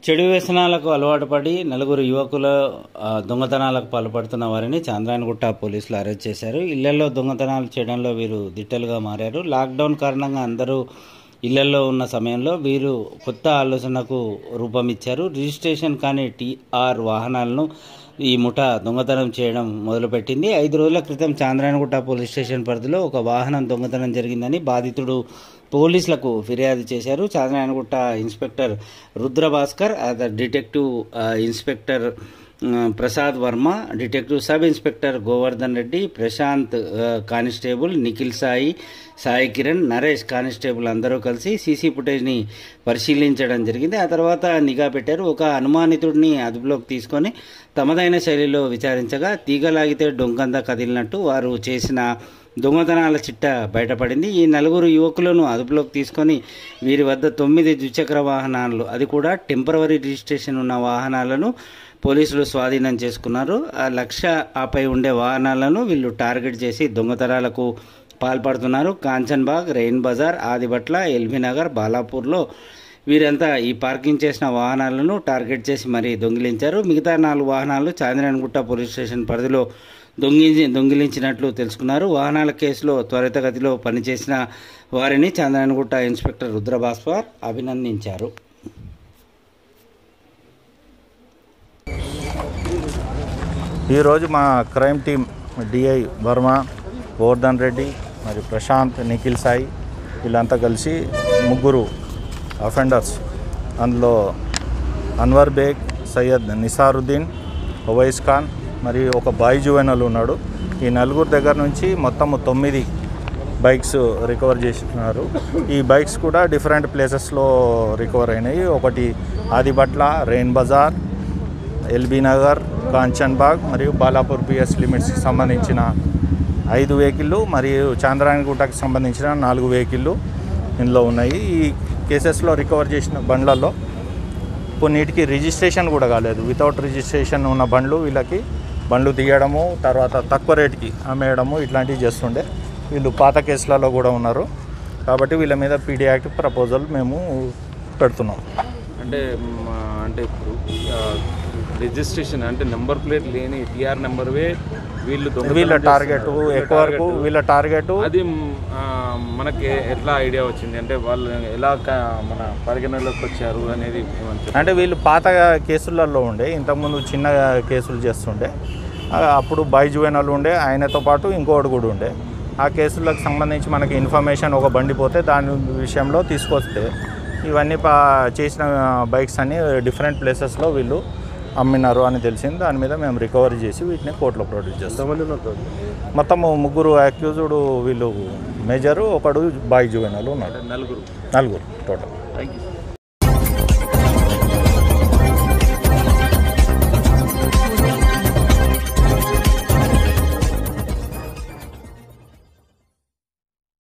చెడు వ్యసనాలకు అలవాటు పడి నలుగురు యువకుల ఆ, దొంగతనాలకు పాల్పడుతున్న వారిని చాంద్రాయణగుట్ట పోలీసులు అరెస్ట్ చేశారు ఇళ్లలో దొంగతనాలు చేయడంలో వీరు దిట్టలుగా మారారు లాక్డౌన్ కారణంగా అందరూ ఇళ్లలో ఉన్న సమయంలో వీరు కొత్త ఆలోచనకు రూపమిచ్చారు రిజిస్ట్రేషన్ కాని టీఆర్ వాహనాలను ఈ ముఠ దొంగతనం చేయడం మొదలుపెట్టింది ఐదు రోజుల క్రితం చాంద్రాయణగుట్ట పోలీస్ స్టేషన్ పరిధిలో ఒక వాహనం దొంగతనం జరిగిందని బాధితుడు పోలీసులకు ఫిర్యాదు చేశారు చాంద్రాయణగుట్ట ఇన్స్పెక్టర్ రుద్రభాస్కర్ అద డిటెక్టివ్ ఆ, ఇన్స్పెక్టర్ ఆ, Prasad Varma detective sub inspector Govardhan Reddy Prashanth ఆ, కానిస్టేబుల్ నిఖిల్ సాయి సాయి కిరణ్ నరేష్ కానిస్టేబుల్ అందరూ కలిసి సీసీ ఫుటేజ్ని పరిశీలించడం జరిగింది ఆ తర్వాత నిఘా పెట్టారు ఒక అనుమానితుడిని అదుపులోకి తీసుకొని తమదైన శైలిలో విచారించగా తీగలాగితే డొంకంతా కదిలినట్టు వారు చేసిన దొంగతనాల చిట్ట బయటపడింది ఈ నలుగురు యువకులను అదుపులోకి తీసుకొని వీరి వద్ద తొమ్మిది ద్విచక్ర వాహనాలు అది కూడా టెంపరవరీ రిజిస్ట్రేషన్ ఉన్న వాహనాలను పోలీసులు స్వాధీనం చేసుకున్నారు ఆ లక్ష ఆపై ఉండే వాహనాలను వీళ్ళు టార్గెట్ చేసి దొంగతనాలకు పాల్పడుతున్నారు కాంచన్బాగ్ రెయిన్ బజార్ ఆదిబట్ల ఎల్బీనగర్ బాలాపూర్లో వీరంతా ఈ పార్కింగ్ చేసిన వాహనాలను టార్గెట్ చేసి మరీ దొంగిలించారు మిగతా నాలుగు వాహనాలు చాంద్రాయణగుట్ట పోలీస్ స్టేషన్ పరిధిలో దొంగిలి దొంగిలించినట్లు తెలుసుకున్నారు వాహనాల కేసులో త్వరితగతిలో పనిచేసిన వారిని చాంద్రాయణగుట్ట ఇన్స్పెక్టర్ రుద్రభాస్కర్ అభినందించారు ఈరోజు మా crime team DI Varma Govardhan Reddy మరి ప్రశాంత్ నిఖిల్ సాయి వీళ్ళంతా కలిసి ముగ్గురు అఫెండర్స్ అందులో అన్వర్ బేగ్ సయ్యద్ నిసారుద్దీన్ ఒవైస్ ఖాన్ మరియు ఒక బాయ్ జువెనల్ ఉన్నాడు ఈ నలుగురు దగ్గర నుంచి మొత్తం తొమ్మిది బైక్స్ రికవర్ చేసినారు ఈ బైక్స్ కూడా డిఫరెంట్ ప్లేసెస్లో రికవర్ అయినాయి ఒకటి ఆదిబట్ల రెయిన్ బజార్ ఎల్బీ నగర్ కాంచన్ బాగ్ మరియు బాలాపూర్ పిఎస్ లిమిట్స్కి సంబంధించిన ఐదు వెహికల్లు మరియు చాంద్రాయణగుట్టకి సంబంధించిన నాలుగు వెహికల్లు ఇందులో ఉన్నాయి ఈ కేసెస్లో రికవర్ చేసిన బండ్లలో కొన్నిటికి రిజిస్ట్రేషన్ కూడా కాలేదు వితౌట్ రిజిస్ట్రేషన్ ఉన్న బండ్లు వీళ్ళకి బండ్లు తీయడము తర్వాత తక్కువ రేటుకి అమ్మేయడము ఇట్లాంటివి చేస్తుండే వీళ్ళు పాత కేసులలో కూడా ఉన్నారు కాబట్టి వీళ్ళ మీద పీడీ యాక్ట్ ప్రపోజల్ మేము పెడుతున్నాం అంటే మ, అంటే ఇప్పుడు ఆ, రిజిస్ట్రేషన్ అంటే నెంబర్ ప్లేట్ లేని టిఆర్ నెంబర్వే వీళ్ళు దొంగతనం వీళ్ళ చేస్తున్నారు. టార్గెట్ వీళ్ళ ఎక్కువ వరకు target. వీళ్ళ టార్గెట్ అది మ్, ఆ, మనకి ఎట్లా ఐడియా వచ్చింది అంటే వాళ్ళు ఎలా క- మన పరిగణలోకి వచ్చారు అనేది ఏమని చెప్పండి. అంటే వీళ్ళు పాత కేసులలో ఉండే ఇంతకుముందు చిన్న కేసులు చేస్తుండే ఆ, అప్పుడు బాయ్ జువెనల్ ఉండే ఆయనతో పాటు ఇంకోటి కూడా ఉండే ఆ కేసులకు సంబంధించి మనకి ఇన్ఫర్మేషన్ ఒక బండి పోతే దాని విషయంలో తీసుకొస్తే ఇవన్నీ పా చేసిన బైక్స్ అన్ని డిఫరెంట్ ప్లేసెస్లో వీళ్ళు అమ్మినారు అని తెలిసింది దాని మీద మేము రికవరీ చేసి వీటిని కోర్టులో ప్రొడ్యూస్ చేస్తాం మొత్తం ముగ్గురు అక్యూజుడు వీళ్ళు మేజరు ఒకడు బాయ్ జువెనల్ ఉన్నారు నలుగురు నలుగురు టోటల్ థ్యాంక్ యూ